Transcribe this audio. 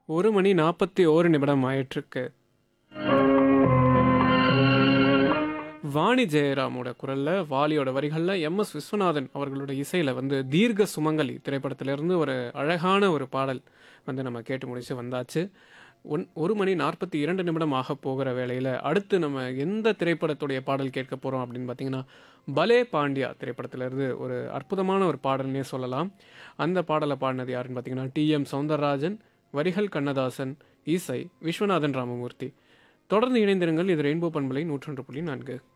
ஒரு மணி நாற்பத்தி ஓரு நிமிடம் ஆயிட்டிருக்கு வாணி ஜெயராமோட குரல்ல வாலியோட வரிகள்ல எம் எஸ் விஸ்வநாதன் அவர்களோட இசையில வந்து தீர்க்க சுமங்கலி திரைப்படத்திலிருந்து ஒரு அழகான ஒரு பாடல் வந்து நம்ம கேட்டு முடிச்சு வந்தாச்சு ஒன் ஒரு மணி நாற்பத்தி இரண்டு நிமிடம் ஆக போகிற வேளையில் அடுத்து நம்ம எந்த திரைப்படத்துடைய பாடல் கேட்க போகிறோம் அப்படின்னு பார்த்தீங்கன்னா பலே பாண்டியா திரைப்படத்திலிருந்து ஒரு அற்புதமான ஒரு பாடல்னே சொல்லலாம் அந்த பாடலை பாடினது யாருன்னு பார்த்தீங்கன்னா டி எம் சௌந்தரராஜன் வரிகள் கண்ணதாசன் இசை விஸ்வநாதன் ராமமூர்த்தி தொடர்ந்து இணைந்திருங்கள் இது ரெயின்போ பண்பலை நூற்றொன்று புள்ளி நான்கு